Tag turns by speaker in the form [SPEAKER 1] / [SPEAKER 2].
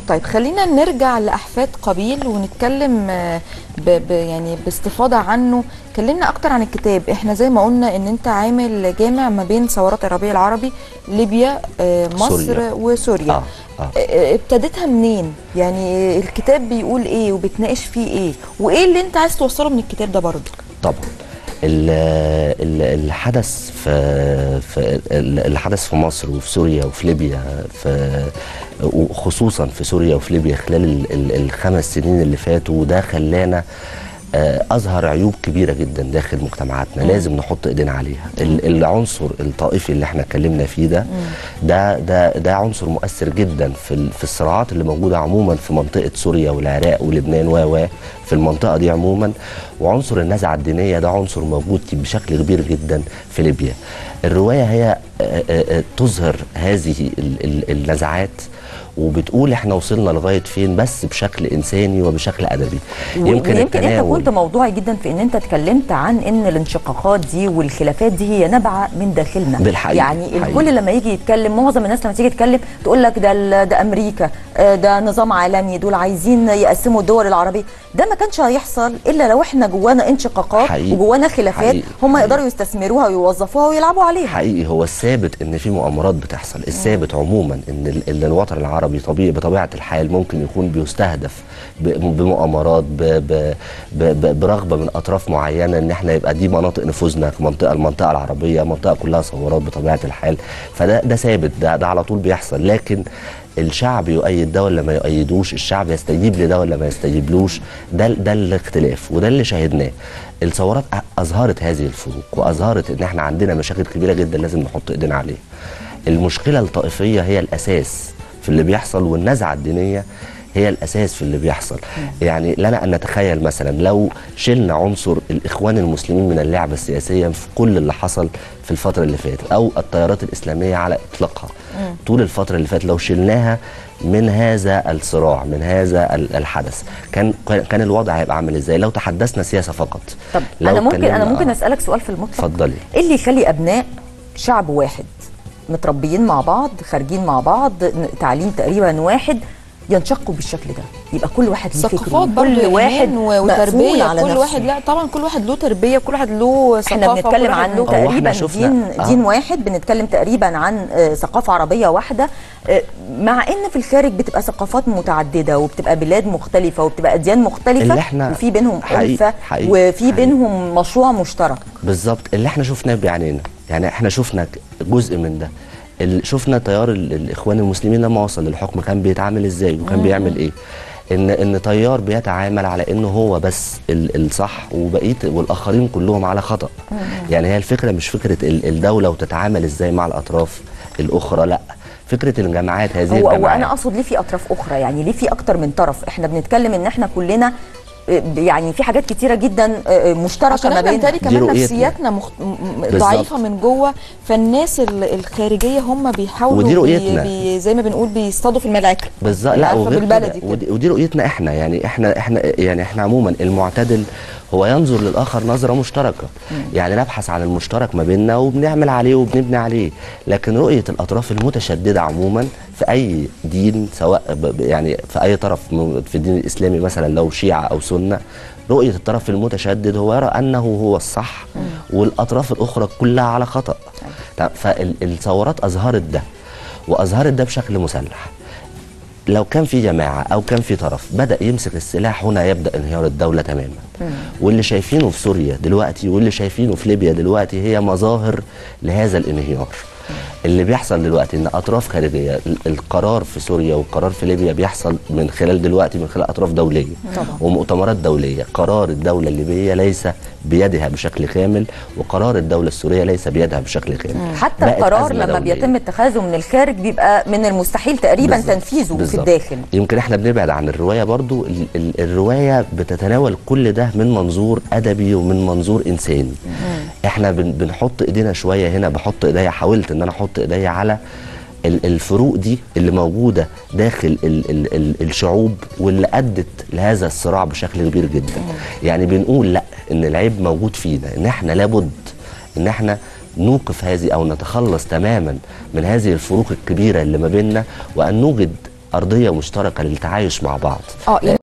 [SPEAKER 1] طيب خلينا نرجع لاحفاد قابيل ونتكلم آه، ب ب يعني باستفاضه عنه كلمنا اكتر عن الكتاب احنا زي ما قلنا ان انت عامل جامع ما بين ثورات الربيع العربي ليبيا آه، مصر
[SPEAKER 2] سوريا.
[SPEAKER 1] وسوريا
[SPEAKER 2] آه، آه.
[SPEAKER 1] آه، ابتديتها منين يعني الكتاب بيقول ايه وبتناقش فيه ايه وايه اللي انت عايز توصله من الكتاب ده برضه
[SPEAKER 2] طبعا ال- ال- الحدث في, في ال- الحدث في مصر وفي سوريا وفي ليبيا في وخصوصا في سوريا وفي ليبيا خلال ال- ال- الخمس سنين اللي فاتوا ده خلانا آه، اظهر عيوب كبيره جدا داخل مجتمعاتنا لازم نحط ايدينا عليها ال- العنصر الطائفي اللي احنا اتكلمنا فيه ده ده ده ده عنصر مؤثر جدا في ال- في الصراعات اللي موجوده عموما في منطقه سوريا والعراق ولبنان و و في المنطقه دي عموما وعنصر النزعه الدينيه ده عنصر موجود بشكل كبير جدا في ليبيا الروايه هي آه، آه، آه، تظهر هذه ال- ال- النزعات وبتقول احنا وصلنا لغايه فين بس بشكل انساني وبشكل ادبي
[SPEAKER 3] يمكن يمكن انت
[SPEAKER 2] التناول-
[SPEAKER 3] كنت موضوعي جدا في ان انت اتكلمت عن ان الانشقاقات دي والخلافات دي هي نابعه من داخلنا
[SPEAKER 2] بالحقيقة،
[SPEAKER 3] يعني
[SPEAKER 2] حقيقي.
[SPEAKER 3] الكل لما يجي يتكلم معظم الناس لما تيجي تتكلم تقول لك ده ال- ده امريكا آه، ده نظام عالمي دول عايزين يقسموا الدول العربيه ده ما كانش هيحصل الا لو احنا جوانا انشقاقات
[SPEAKER 2] حقيقي.
[SPEAKER 3] وجوانا خلافات
[SPEAKER 2] حقيقي.
[SPEAKER 3] هم
[SPEAKER 2] حقيقي.
[SPEAKER 3] يقدروا يستثمروها ويوظفوها ويلعبوا عليها
[SPEAKER 2] حقيقي هو الثابت ان في مؤامرات بتحصل الثابت عموما ان ال- ان الوطن العربي طبيعي بطبيعه الحال ممكن يكون بيستهدف ب- بمؤامرات ب ب ب ب برغبه من اطراف معينه ان احنا يبقى دي مناطق نفوذنا منطقه المنطقه العربيه منطقه كلها ثورات بطبيعه الحال فده ده ثابت ده ده على طول بيحصل لكن الشعب يؤيد ده ولا ما يؤيدوش الشعب يستجيب لده ولا ما يستجيبلوش ده ده الاختلاف وده اللي شاهدناه الثورات أ- اظهرت هذه الفروق واظهرت ان احنا عندنا مشاكل كبيره جدا لازم نحط ايدينا عليها المشكله الطائفيه هي الاساس في اللي بيحصل والنزعه الدينيه هي الاساس في اللي بيحصل يعني لنا ان نتخيل مثلا لو شلنا عنصر الاخوان المسلمين من اللعبه السياسيه في كل اللي حصل في الفتره اللي فاتت او التيارات الاسلاميه على اطلاقها طول الفتره اللي فاتت لو شلناها من هذا الصراع من هذا ال- الحدث كان كان الوضع هيبقى عامل ازاي لو تحدثنا سياسه فقط
[SPEAKER 3] طب
[SPEAKER 2] لو
[SPEAKER 3] انا ممكن انا
[SPEAKER 2] اتكلمنا-
[SPEAKER 3] ممكن
[SPEAKER 2] آه.
[SPEAKER 3] اسالك سؤال في المطلق
[SPEAKER 2] اتفضلي
[SPEAKER 3] ايه اللي يخلي ابناء شعب واحد متربيين مع بعض خارجين مع بعض ن- تعليم تقريبا واحد ينشقوا بالشكل ده يبقى كل واحد ليه فكره
[SPEAKER 1] ثقافات برضه
[SPEAKER 3] كل واحد
[SPEAKER 1] و-
[SPEAKER 3] مقفول
[SPEAKER 1] وتربيه
[SPEAKER 3] على
[SPEAKER 1] كل
[SPEAKER 3] نفسه.
[SPEAKER 1] واحد لا طبعا كل واحد له تربيه كل واحد له ثقافه
[SPEAKER 3] احنا بنتكلم
[SPEAKER 1] كل واحد
[SPEAKER 3] عن
[SPEAKER 1] له-
[SPEAKER 2] هو احنا
[SPEAKER 3] تقريبا
[SPEAKER 2] شفنا-
[SPEAKER 3] دين
[SPEAKER 2] آه.
[SPEAKER 3] دين واحد بنتكلم تقريبا عن آه، ثقافه عربيه واحده آه، مع ان في الخارج بتبقى ثقافات متعدده وبتبقى بلاد مختلفه وبتبقى اديان مختلفه
[SPEAKER 2] اللي احنا-
[SPEAKER 3] وفي بينهم
[SPEAKER 2] حقيقي-
[SPEAKER 3] الفه
[SPEAKER 2] حقيقي-
[SPEAKER 3] وفي
[SPEAKER 2] حقيقي.
[SPEAKER 3] بينهم مشروع مشترك
[SPEAKER 2] بالظبط اللي احنا شفناه بعينينا يعني احنا شفنا ك- جزء من ده ال- شفنا تيار ال- الاخوان المسلمين لما وصل للحكم كان بيتعامل ازاي وكان بيعمل ايه ان ان تيار بيتعامل على انه هو بس ال- الصح وبقيه والاخرين كلهم على خطا يعني هي الفكره مش فكره ال- الدوله وتتعامل ازاي مع الاطراف الاخرى لا فكره الجماعات هذه
[SPEAKER 3] هو هو
[SPEAKER 2] الجماعات
[SPEAKER 3] انا اقصد ليه في اطراف اخرى يعني ليه في اكتر من طرف احنا بنتكلم ان احنا كلنا آه، يعني في حاجات كتيره جدا آه، آه، مشتركه
[SPEAKER 1] عشان
[SPEAKER 3] ما
[SPEAKER 1] احنا
[SPEAKER 3] بيننا
[SPEAKER 1] بالتالي
[SPEAKER 2] دي
[SPEAKER 1] كمان
[SPEAKER 2] رؤيتنا.
[SPEAKER 1] نفسياتنا مخ... م- م-
[SPEAKER 2] بالظبط.
[SPEAKER 1] ضعيفه من جوه فالناس ال- الخارجيه هم بيحاولوا
[SPEAKER 2] ودي
[SPEAKER 1] بي...
[SPEAKER 2] رؤيتنا.
[SPEAKER 1] بي... زي ما بنقول بيصطادوا في الملاعق
[SPEAKER 2] بالظبط لا
[SPEAKER 1] عارفة
[SPEAKER 2] وغير
[SPEAKER 1] بالبلدي
[SPEAKER 2] كده
[SPEAKER 1] كده.
[SPEAKER 2] ودي, ودي رؤيتنا احنا يعني احنا احنا يعني احنا عموما المعتدل هو ينظر للاخر نظره مشتركه يعني نبحث عن المشترك ما بيننا وبنعمل عليه وبنبني عليه لكن رؤيه الاطراف المتشدده عموما في اي دين سواء ب- ب- يعني في اي طرف م- في الدين الاسلامي مثلا لو شيعه او سنه رؤيه الطرف المتشدد هو يرى انه هو الصح والاطراف الاخرى كلها على خطا فالثورات اظهرت ده واظهرت ده بشكل مسلح لو كان في جماعة أو كان في طرف بدأ يمسك السلاح هنا يبدأ انهيار الدولة تماما واللي شايفينه في سوريا دلوقتي واللي شايفينه في ليبيا دلوقتي هي مظاهر لهذا الانهيار اللي بيحصل دلوقتي ان اطراف خارجيه ال- القرار في سوريا والقرار في ليبيا بيحصل من خلال دلوقتي من خلال اطراف دوليه
[SPEAKER 3] طبعا.
[SPEAKER 2] ومؤتمرات دوليه قرار الدوله الليبيه ليس بيدها بشكل كامل وقرار الدوله السوريه ليس بيدها بشكل كامل
[SPEAKER 3] حتى
[SPEAKER 2] بقت
[SPEAKER 3] القرار
[SPEAKER 2] أزمة
[SPEAKER 3] لما
[SPEAKER 2] دولية.
[SPEAKER 3] بيتم اتخاذه من الخارج بيبقى من المستحيل تقريبا
[SPEAKER 2] بالظبط.
[SPEAKER 3] تنفيذه في
[SPEAKER 2] بالظبط.
[SPEAKER 3] الداخل
[SPEAKER 2] يمكن احنا بنبعد عن الروايه برضو ال ال الروايه بتتناول كل ده من منظور ادبي ومن منظور انساني احنا بن بنحط ايدينا شويه هنا بحط ايديا حاولت ان انا احط ايديا على ال- الفروق دي اللي موجوده داخل ال ال ال الشعوب واللي ادت لهذا الصراع بشكل كبير جدا يعني بنقول لا ان العيب موجود فينا ان احنا لابد ان احنا نوقف هذه او نتخلص تماما من هذه الفروق الكبيره اللي ما بيننا وان نوجد ارضيه مشتركه للتعايش مع بعض
[SPEAKER 1] اه يعني